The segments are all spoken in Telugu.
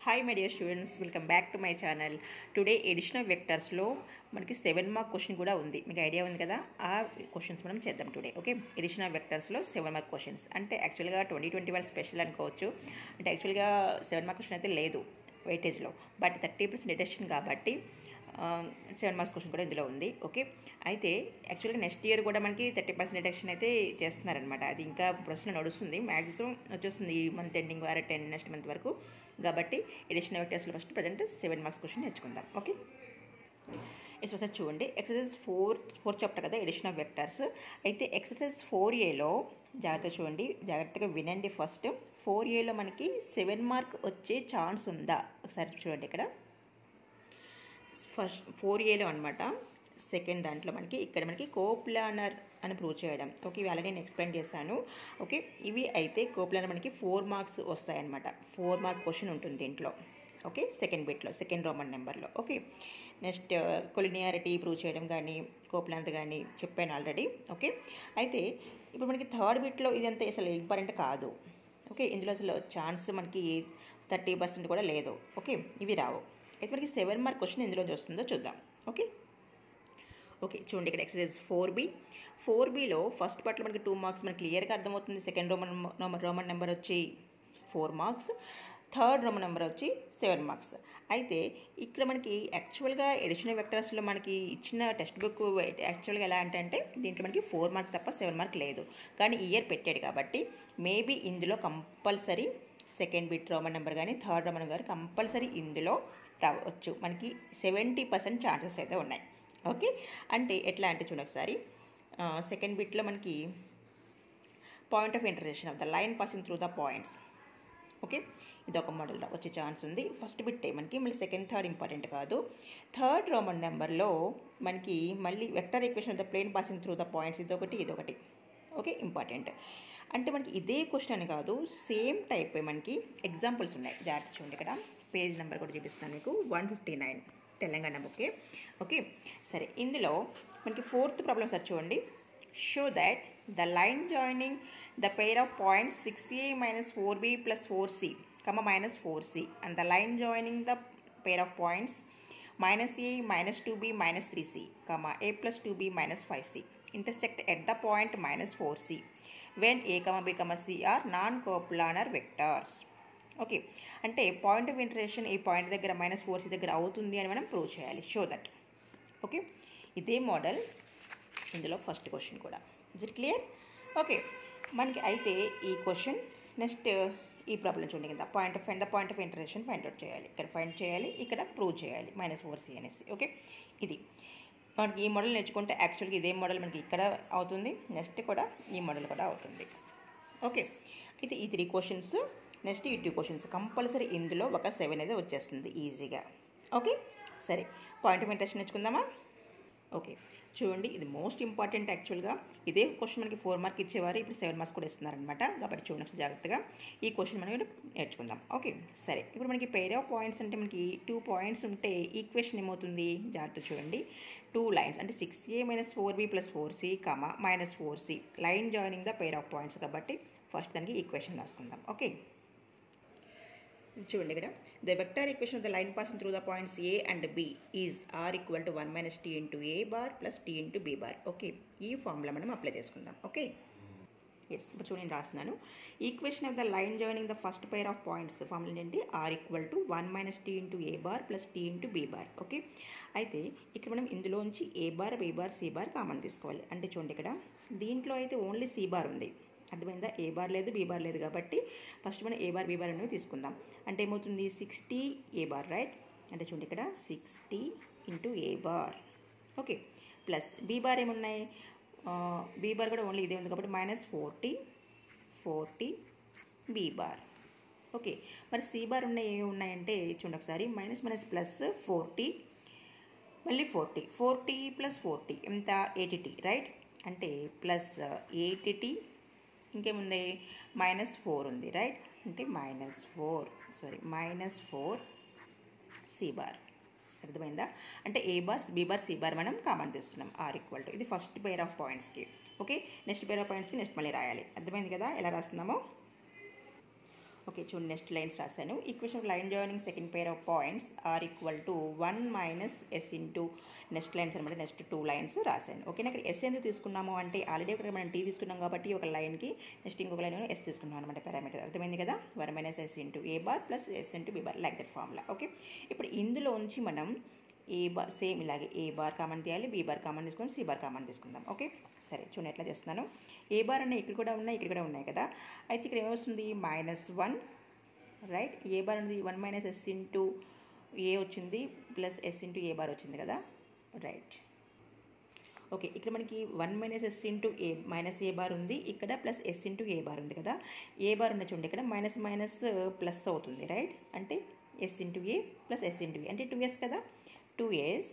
hi my dear students welcome back to my channel today additional వెక్టర్స్లో మనకి సెవెన్ మార్క్ క్వశ్చన్ కూడా ఉంది మీకు ఐడియా ఉంది కదా ఆ క్వశ్చన్స్ మనం చేద్దాం టుడే ఓకే ఎడిషనల్ వెక్టర్స్లో సెవెన్ మార్క్ క్వశ్చన్స్ అంటే యాక్చువల్గా ట్వంటీ ట్వంటీ వన్ స్పెషల్ అనుకోవచ్చు అంటే యాక్చువల్గా సెవెన్ మార్క్ క్వశ్చన్ అయితే లేదు వెయిటేజ్లో బట్ థర్టీ పర్సెంట్ డిడక్షన్ కాబట్టి సెవెన్ మార్క్స్ క్వశ్చన్ కూడా ఇందులో ఉంది ఓకే అయితే యాక్చువల్గా నెక్స్ట్ ఇయర్ కూడా మనకి థర్టీ పర్సెంట్ డిడక్షన్ అయితే చేస్తున్నారనమాట అది ఇంకా ప్రశ్న నడుస్తుంది మ్యాక్సిమం వచ్చేస్తుంది ఈ మంత్ ఎండింగ్ వారు టెన్ నెక్స్ట్ మంత్ వరకు కాబట్టి ఎడిషనల్ వెక్టర్స్లో first present seven marks question నేర్చుకుందాం ఓకే ఎస్ ఒకసారి చూడండి ఎక్సర్సైజ్ ఫోర్ ఫోర్ చాప్టర్ కదా ఎడిషన్ ఆఫ్ వెక్టర్స్ అయితే ఎక్సర్సైజ్ ఫోర్ ఏలో జాగ్రత్త చూడండి జాగ్రత్తగా వినండి ఫస్ట్ ఫోర్ ఏలో మనకి సెవెన్ మార్క్ వచ్చే ఛాన్స్ ఉందా ఒకసారి చూడండి ఇక్కడ ఫస్ట్ ఫోర్ ఏలో అనమాట సెకండ్ దాంట్లో మనకి ఇక్కడ మనకి కోప్లానర్ అని ప్రూవ్ చేయడం ఓకే ఇవి ఆల్రెడీ నేను ఎక్స్ప్లెయిన్ చేశాను ఓకే ఇవి అయితే కోప్లానర్ మనకి ఫోర్ మార్క్స్ వస్తాయన్నమాట ఫోర్ మార్క్ క్వశ్చన్ ఉంటుంది దీంట్లో ఓకే సెకండ్ బిట్లో సెకండ్ రోమన్ నెంబర్లో ఓకే నెక్స్ట్ కొలినియారిటీ ప్రూవ్ చేయడం కానీ కోప్లానర్ కానీ చెప్పాను ఆల్రెడీ ఓకే అయితే ఇప్పుడు మనకి థర్డ్ బిట్లో ఇదంతా అసలు ఇంపార్టెంట్ కాదు ఓకే ఇందులో అసలు ఛాన్స్ మనకి థర్టీ పర్సెంట్ కూడా లేదు ఓకే ఇవి రావు అయితే మనకి సెవెన్ మార్క్ క్వశ్చన్ ఎందులో వస్తుందో చూద్దాం ఓకే ఓకే చూడండి ఇక్కడ ఎక్సర్సైజ్ ఫోర్ బి ఫోర్ బిలో ఫస్ట్ పార్ట్లో మనకి టూ మార్క్స్ మనకి క్లియర్గా అర్థమవుతుంది సెకండ్ రోమన్ రోమన్ నెంబర్ వచ్చి four marks third roman number వచ్చి సెవెన్ మార్క్స్ అయితే ఇక్కడ మనకి యాక్చువల్గా ఎడిషనల్ వెక్టర్స్లో మనకి ఇచ్చిన టెక్స్ట్ బుక్ యాక్చువల్గా ఎలా అంటే అంటే దీంట్లో మనకి ఫోర్ మార్క్స్ తప్ప సెవెన్ మార్క్ లేదు కానీ ఇయర్ పెట్టాడు కాబట్టి మేబీ ఇందులో compulsory second bit roman number కానీ థర్డ్ రోమన్ నెంబర్ కంపల్సరీ ఇందులో రావచ్చు మనకి సెవెంటీ పర్సెంట్ ఛాన్సెస్ అయితే ఉన్నాయి ఓకే అంటే ఎట్లా అంటే చూడండి ఒకసారి సెకండ్ బిట్లో మనకి point of intersection of the line passing through the points okay ఇది ఒక మోడల్ వచ్చే ఛాన్స్ ఉంది ఫస్ట్ బిట్టే మనకి మళ్ళీ సెకండ్ థర్డ్ ఇంపార్టెంట్ కాదు థర్డ్ రోమన్ నెంబర్లో మనకి మళ్ళీ vector equation of the plane passing through the points ఇదొకటి ఇదొకటి ఓకే ఇంపార్టెంట్ అంటే మనకి ఇదే క్వశ్చన్ అని కాదు సేమ్ టైప్ మనకి ఎగ్జాంపుల్స్ ఉన్నాయి జాగ్రత్త చూడండి ఇక్కడ పేజ్ నెంబర్ కూడా చూపిస్తాను మీకు వన్ ఫిఫ్టీ నైన్ తెలంగాణ బుక్కే ఓకే సరే ఇందులో మనకి ఫోర్త్ ప్రాబ్లం సార్ చూడండి show that the line joining the pair of points six A minus four B plus four C comma minus four C and the line joining the pair of points minus A minus two B minus three C comma A plus two B minus five C intersect at the point minus four C when a comma B comma C are non coplanar vectors okay అంటే పాయింట్ ఆఫ్ ఇంటరేషన్ ఈ పాయింట్ దగ్గర మైనస్ ఫోర్ సి దగ్గర అవుతుంది అని మనం ప్రూవ్ చేయాలి షో దట్ ఓకే ఇదే మోడల్ ఇందులో ఫస్ట్ క్వశ్చన్ కూడా ఇజ్ ఇట్ క్లియర్ ఓకే మనకి అయితే ఈ క్వశ్చన్ నెక్స్ట్ ఈ ప్రాబ్లం చూడండి కదా point of find the point of intersection find out చేయాలి ఇక్కడ ఫైండ్ చేయాలి ఇక్కడ ప్రూవ్ చేయాలి మైనస్ ఫోర్ సి అనేసి ఓకే ఇది మనకి ఈ మోడల్ నేర్చుకుంటే యాక్చువల్గా ఇదే మోడల్ మనకి ఇక్కడ అవుతుంది నెక్స్ట్ కూడా ఈ మోడల్ కూడా అవుతుంది ఓకే అయితే ఈ త్రీ క్వశ్చన్స్ నెక్స్ట్ ఈ టూ క్వశ్చన్స్ కంపల్సరీ ఇందులో ఒక సెవెన్ అయితే వచ్చేస్తుంది ఈజీగా ఓకే సరే పాయింట్ ఆఫ్ ఇంట్రెస్ట్ నేర్చుకుందామా ఓకే చూడండి ఇది మోస్ట్ ఇంపార్టెంట్ యాక్చువల్గా ఇదే క్వశ్చన్ మనకి ఫోర్ మార్క్ ఇచ్చేవారు ఇప్పుడు సెవెన్ మార్క్స్ కూడా ఇస్తున్నారనమాట కాబట్టి చూడండి జాగ్రత్తగా ఈ క్వశ్చన్ మనం నేర్చుకుందాం ఓకే సరే ఇప్పుడు మనకి పెయిర్ ఆఫ్ పాయింట్స్ అంటే మనకి టూ పాయింట్స్ ఉంటే ఈక్వేషన్ ఏమవుతుంది జాగ్రత్త చూడండి టూ లైన్స్ అంటే six A minus four B plus four C comma minus four C line joining the pair of points కాబట్టి ఫస్ట్ దానికి ఈక్వేషన్ రాసుకుందాం ఓకే చూడండి ఇక్కడ the vector equation of the line passing through the points A and B is R equal to one minus tea into A bar plus tea into B bar okay ఈ ఫార్ములా మనం అప్లై చేసుకుందాం ఓకే ఎస్ ఇప్పుడు చూడండి రాస్తున్నాను equation of the line joining the first pair of points formula ఏంటి R equal to one minus tea into A bar plus tea into B bar okay అయితే ఇక్కడ మనం ఇందులోంచి A bar B bar C bar common తీసుకోవాలి అంటే చూడండి ఇక్కడ దీంట్లో అయితే ఓన్లీ సి బార్ ఉంది అర్థమైందా ఏ బార్ లేదు బీ బార్ లేదు కాబట్టి ఫస్ట్ మనం ఏ బార్ బీ బార్ అనేవి తీసుకుందాం అంటే ఏమవుతుంది సిక్స్టీ ఏ బార్ రైట్ అంటే చూడండి ఇక్కడ సిక్స్టీ ఇంటూ ఏ bar okay plus B bar ఏమున్నాయి బీ బార్ కూడా ఓన్లీ ఇదే ఉంది కాబట్టి minus forty forty B bar okay మరి సి బార్ ఉన్నాయి ఏ ఉన్నాయంటే చూడండి ఒకసారి మైనస్ మైనస్ ప్లస్ ఫోర్టీ మళ్ళీ ఫోర్టీ ఫోర్టీ ప్లస్ ఫోర్టీ ఎంత ఎయిటీ రైట్ అంటే ప్లస్ ఎయిటీ ఇంకేముంది మైనస్ ఫోర్ ఉంది రైట్ అంటే minus four sorry minus four C bar అర్థమైందా అంటే A bar B bar C bar మనం కామన్ తీస్తున్నాం ఆర్ ఈక్వల్ టు ఇది ఫస్ట్ పేర్ ఆఫ్ పాయింట్స్కి ఓకే నెక్స్ట్ పేర్ ఆఫ్ పాయింట్స్కి నెక్స్ట్ మళ్ళీ రాయాలి అర్థమైంది కదా ఎలా రాస్తున్నామో ఓకే చూడండి నెక్స్ట్ లైన్స్ రాశాను equation line joining second pair of points R equal to one minus yes into next lines అనమాట నెక్స్ట్ టూ లైన్స్ రాశాను ఓకేనా ఇక్కడ ఎస్ ఎందుకు తీసుకున్నాము అంటే ఆల్రెడీ ఒకటి మనం టీ తీసుకున్నాం కాబట్టి ఒక లైన్కి నెక్స్ట్ ఇంకొక లైన్ ఎస్ తీసుకున్నాం అనమాట పారామీటర్ అర్థమైంది కదా one minus yes into A bar plus S into B bar like that formula okay ఇప్పుడు ఇందులోంచి మనం ఏ బార్ సేమ్ ఇలాగే ఏ బార్ కామన్ తీయాలి బీ బార్ కామన్ తీసుకొని సి బార్ కామన్ తీసుకుందాం ఓకే సరే చూడండి ఎట్లా చేస్తున్నాను ఏ బార్ అన్న ఇక్కడ కూడా ఉన్నాయి ఇక్కడ కూడా ఉన్నాయి కదా అయితే ఇక్కడ ఏమొస్తుంది minus one right A bar అనేది one minus yes into A వచ్చింది ప్లస్ ఎస్ ఇంటూ ఏ బార్ వచ్చింది కదా రైట్ ఓకే ఇక్కడ మనకి one minus yes into A minus A bar ఉంది ఇక్కడ ప్లస్ ఎస్ ఇంటూ ఏ బార్ ఉంది కదా ఏ బార్ ఉన్న చూడండి ఇక్కడ మైనస్ మైనస్ ప్లస్ అవుతుంది రైట్ అంటే S into A plus S into A అంటే టూ ఎస్ కదా టూ ఎస్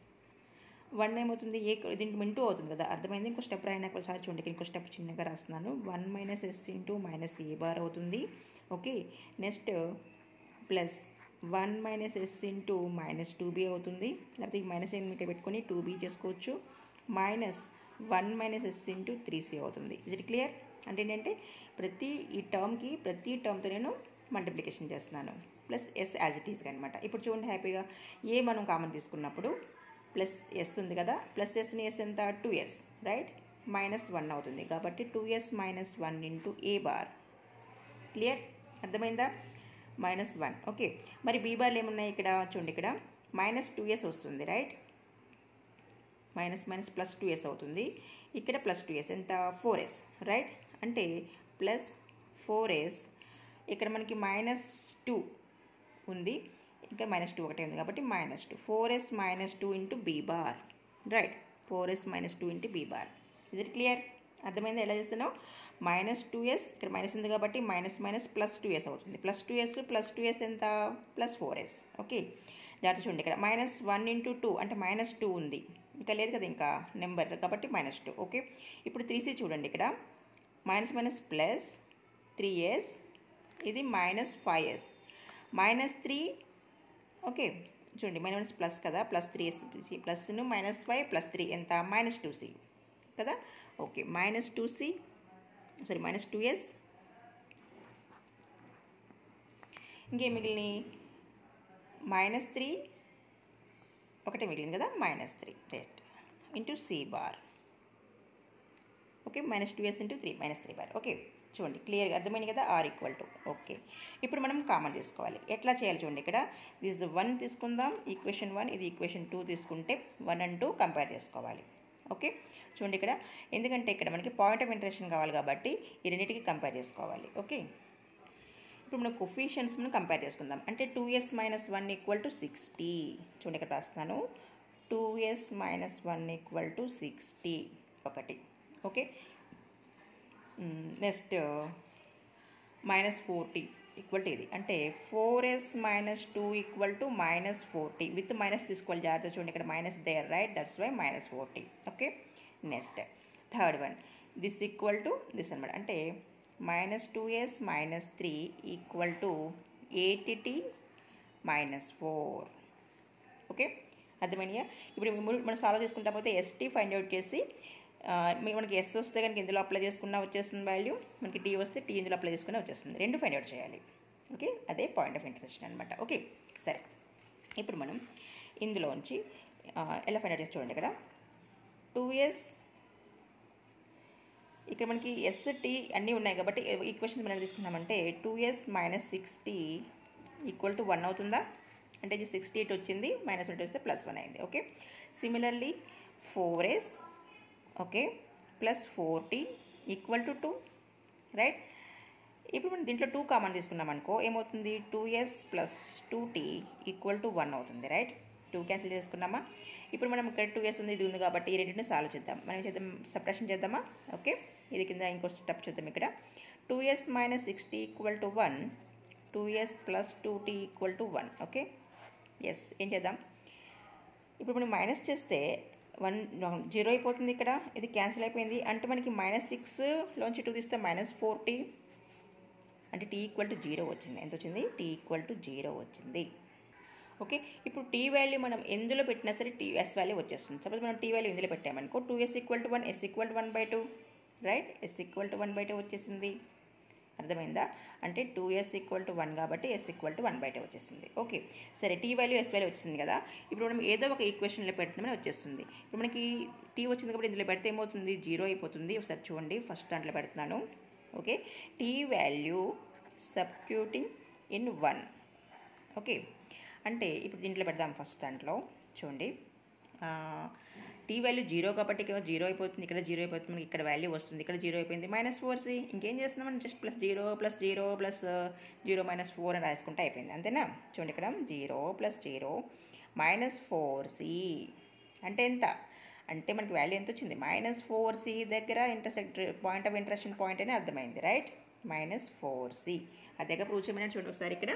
వన్ ఏమవుతుంది ఏ దీంట్లో ఇంటూ అవుతుంది కదా అర్థమైంది ఇంకో స్టెప్ రాయినా ఒకసారి చూడండి ఇంకో స్టెప్ చిన్నగా రాస్తున్నాను one minus yes into minus A bar అవుతుంది okay next plus one minus yes into minus two B అవుతుంది లేకపోతే ఈ మైనస్ ఏమి ఇక్కడ పెట్టుకొని టూ బీ చేసుకోవచ్చు minus one minus yes into three C అవుతుంది ఇజ్ ఇట్ క్లియర్ అంటే ఏంటంటే ప్రతి ఈ టర్మ్కి ప్రతి టర్మ్తో నేను మల్టిప్లికేషన్ చేస్తున్నాను ప్లస్ ఎస్ యాజ్ ఇట్ ఈస్గా అనమాట ఇప్పుడు చూడండి హ్యాపీగా ఏ మనం కామన్ తీసుకున్నప్పుడు ప్లస్ ఎస్ ఉంది కదా ప్లస్ ఎస్ని ఎస్ ఎంత two S right minus one అవుతుంది కాబట్టి two S minus one into ఏ బార్ క్లియర్ అర్థమైందా మైనస్ వన్ ఓకే మరి బీ బార్లు ఏమున్నాయి ఇక్కడ చూడండి ఇక్కడ మైనస్ టూ ఎస్ వస్తుంది right minus minus plus two S అవుతుంది ఇక్కడ ప్లస్ టూ ఎస్ ఎంత ఫోర్ ఎస్ రైట్ అంటే ప్లస్ ఫోర్ ఎస్ ఇక్కడ మనకి మైనస్ టూ ఉంది ఇంకా మైనస్ టూ ఒకటే ఉంది కాబట్టి minus two four S minus two into be bar right four S minus two into be bar is it clear అర్థమైంది ఎలా చేస్తున్నావు మైనస్ టూ ఎస్ ఇక్కడ మైనస్ ఉంది కాబట్టి minus minus plus two S అవుతుంది plus two yes plus two S ఎంత ప్లస్ ఫోర్ ఎస్ ఓకే జాగ్రత్త చూడండి ఇక్కడ మైనస్ వన్ ఇంటూ టూ అంటే మైనస్ టూ ఉంది ఇంకా లేదు కదా ఇంకా నెంబర్ కాబట్టి మైనస్ టూ ఓకే ఇప్పుడు త్రీ సి చూడండి ఇక్కడ minus minus plus three S ఇది minus five S minus three okay చూడండి మైనస్ ప్లస్ కదా ప్లస్ త్రీ ఎస్ ప్లస్ను మైనస్ ఫైవ్ ప్లస్ త్రీ ఎంత మైనస్ టూ సి కదా okay minus two C sorry minus two S ఇంకేం మిగిలినాయి మైనస్ త్రీ ఒకటే మిగిలింది కదా minus three right into C bar okay minus two S into three minus three bar okay చూడండి క్లియర్గా అర్థమైంది కదా ఆర్ ఈక్వల్ టు ఓకే ఇప్పుడు మనం కామన్ తీసుకోవాలి ఎట్లా చేయాలి చూడండి ఇక్కడ దిస్ వన్ తీసుకుందాం ఈక్వేషన్ వన్ ఇది ఈక్వేషన్ టూ తీసుకుంటే వన్ అండ్ టూ కంపేర్ చేసుకోవాలి ఓకే చూడండి ఇక్కడ ఎందుకంటే ఇక్కడ మనకి పాయింట్ ఆఫ్ ఇంట్రెషన్ కావాలి కాబట్టి ఈ రెండింటికి కంపేర్ చేసుకోవాలి ఓకే ఇప్పుడు మనం కొఫిషియన్స్ మనం కంపేర్ చేసుకుందాం అంటే two S minus one equal to sixty చూడండి ఇక్కడ రాస్తున్నాను two S minus one equal to sixty ఒకటి okay next minus forty equal to ఇది అంటే four S minus two equal to minus forty with minus తీసుకోవాలి జాగ్రత్త చూడండి ఇక్కడ minus there right that's why minus forty okay next third one this equal to this అనమాట అంటే minus two S minus three equal to eighty minus four okay అర్థమైనయా ఇప్పుడు మనం సాల్వ్ చేసుకుంటా పోతే ఎస్టీ ఫైండ్ అవుట్ చేసి మనకి ఎస్ వస్తే కనుక ఇందులో అప్లై చేసుకున్నా వచ్చేస్తుంది వాల్యూ మనకి టీ వస్తే టీ ఇందులో అప్లై చేసుకున్నా వచ్చేస్తుంది రెండు ఫైండ్ అవుట్ చేయాలి ఓకే అదే పాయింట్ ఆఫ్ ఇంట్రెస్ట్ అనమాట ఓకే సరే ఇప్పుడు మనం ఇందులోంచి ఎలా ఫైండ్ అవుట్ చేసి చూడండి ఇక్కడ టూ ఇయర్స్ ఇక్కడ మనకి ఎస్ టీ అన్నీ ఉన్నాయి కాబట్టి ఈక్వేషన్ మనం తీసుకున్నామంటే two years minus sixty equal to one అవుతుందా అంటే ఇది సిక్స్టీ ఎయిట్ వచ్చింది మైనస్ వన్ వస్తే ప్లస్ వన్ అయింది okay similarly four yes okay plus forty equal to two right ఇప్పుడు మనం దీంట్లో టూ కామన్ తీసుకున్నాం అనుకో ఏమవుతుంది two yes plus two t equal to one అవుతుంది రైట్ టూ క్యాన్సిల్ చేసుకున్నామా ఇప్పుడు మనం ఇక్కడ టూ ఇయర్స్ ఉంది ఇది ఉంది కాబట్టి ఈ రెండింటిని సాల్వ్ చేద్దాం మనం చేద్దాం సబ్ట్రాక్షన్ చేద్దామా ఓకే ఇది కింద ఇంకో స్టెప్ చూద్దాం ఇక్కడ two years minus sixty equal to one two years plus two t equal to one okay s ఏం చేద్దాం ఇప్పుడు మనం మైనస్ చేస్తే వన్ జీరో అయిపోతుంది ఇక్కడ ఇది క్యాన్సిల్ అయిపోయింది అంటే మనకి మైనస్ సిక్స్లోంచి టూ తీస్తే మైనస్ ఫోర్టీ అంటే టీ ఈక్వల్ టు జీరో వచ్చింది ఎంత వచ్చింది టీ ఈక్వల్ టు జీరో వచ్చింది ఓకే ఇప్పుడు టీ వాల్యూ మనం ఎందులో పెట్టినా సరే టీ ఎస్ వాల్యూ వచ్చేస్తుంది సపోజ్ మనం టీ వాల్యూ ఇందులో పెట్టామనుకో two s equal to one s equal to one by two right s equal to one by two వచ్చేసింది అర్థమైందా అంటే two s equal to one కాబట్టి ఎస్ ఈక్వల్ టు వన్ బయట వచ్చేసింది ఓకే సరే టీ వాల్యూ ఎస్ వాల్యూ వచ్చింది కదా ఇప్పుడు మనం ఏదో ఒక ఈక్వేషన్లో పెడుతున్నామని వచ్చేస్తుంది ఇప్పుడు మనకి టీ వచ్చింది కాబట్టి ఇందులో పెడితే ఏమవుతుంది జీరో అయిపోతుంది ఒకసారి చూడండి ఫస్ట్ దాంట్లో పెడుతున్నాను okay t value substituting in one okay అంటే ఇప్పుడు దీంట్లో పెడదాం ఫస్ట్ దాంట్లో చూడండి టీ వాల్యూ జీరో కాబట్టి ఇక్కడ జీరో అయిపోతుంది ఇక్కడ జీరో అయిపోతుంది మనకి ఇక్కడ వాల్యూ వస్తుంది ఇక్కడ జీరో అయిపోయింది మైనస్ ఫోర్ సి ఇంకేం చేస్తున్నాం just plus zero plus zero plus zero minus four అని రాసుకుంటే అయిపోయింది అంతేనా చూడండి ఇక్కడ zero plus zero minus four c అంటే ఎంత అంటే మనకి వాల్యూ ఎంత వచ్చింది మైనస్ ఫోర్ సి దగ్గర intersect point of intersection point అని అర్థమైంది రైట్ మైనస్ ఫోర్ సి అదేగా ప్రూవ్ చేయమని చూడండి ఒకసారి ఇక్కడ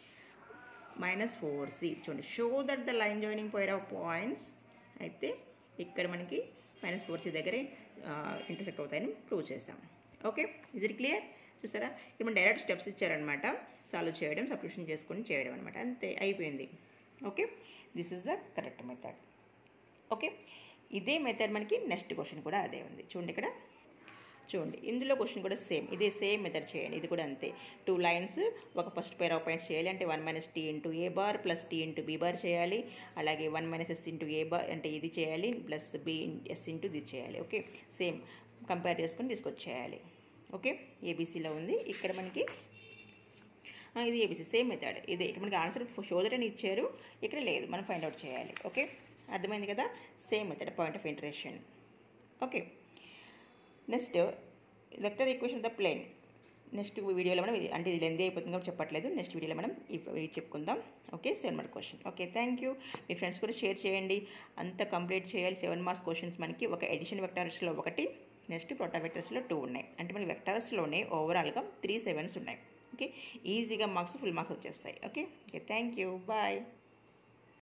మైనస్ ఫోర్ సి చూడండి show that the line joining పోయిన పాయింట్స్ అయితే ఇక్కడ మనకి మైనస్ ఫోర్ సి దగ్గర ఇంటర్సెక్ట్ అవుతాయని ప్రూవ్ చేసాం ఓకే ఇజ్ ఇట్ క్లియర్ చూసారా ఇప్పుడు మనం డైరెక్ట్ స్టెప్స్ ఇచ్చారనమాట సాల్వ్ చేయడం సబ్స్టిట్యూషన్ చేసుకొని చేయడం అనమాట అంతే అయిపోయింది okay this is the correct method okay ఇదే మెథడ్ మనకి నెక్స్ట్ క్వశ్చన్ కూడా అదే ఉంది చూడండి ఇక్కడ చూడండి ఇందులో క్వశ్చన్ కూడా సేమ్ ఇదే సేమ్ మెథడ్ చేయండి ఇది కూడా అంతే టూ లైన్స్ ఒక ఫస్ట్ పేర్ ఆఫ్ పాయింట్స్ చేయాలి అంటే one minus tea into A bar plus tea into be bar చేయాలి అలాగే వన్ మైనస్ ఎస్ ఇంటూ ఏ బార్ అంటే ఇది చేయాలి ప్లస్ బి ఎస్ ఇంటూ ఇది చేయాలి ఓకే సేమ్ కంపేర్ చేసుకొని తీసుకొచ్చేయాలి ఓకే ఏబీసీలో ఉంది ఇక్కడ మనకి ఇది ఏబీసీ సేమ్ మెథడ్ ఇదే ఇక్కడ మనకి ఆన్సర్ షోదర్ అని ఇచ్చారు ఇక్కడ లేదు మనం ఫైండ్ అవుట్ చేయాలి ఓకే అర్థమైంది కదా same method point of intersection okay next vector equation of the plane next వీడియోలో మనం ఇది అంటే ఇది లెందీ అయిపోతుంది కాబట్టి చెప్పట్లేదు నెక్స్ట్ వీడియోలో మనం ఇవి చెప్పుకుందాం okay seven mark question okay thank you మీ ఫ్రెండ్స్ కూడా షేర్ చేయండి అంత కంప్లీట్ చేయాలి సెవెన్ మార్క్స్ క్వశ్చన్స్ మనకి ఒక ఎడిషన్ వెక్టార్స్లో ఒకటి నెక్స్ట్ ప్రొటా వెక్టర్స్లో టూ ఉన్నాయి అంటే మనకి వెక్టార్స్లోనే ఓవరాల్గా త్రీ సెవెన్స్ ఉన్నాయి ఓకే ఈజీగా మార్క్స్ ఫుల్ మార్క్స్ వచ్చేస్తాయి okay okay thank you bye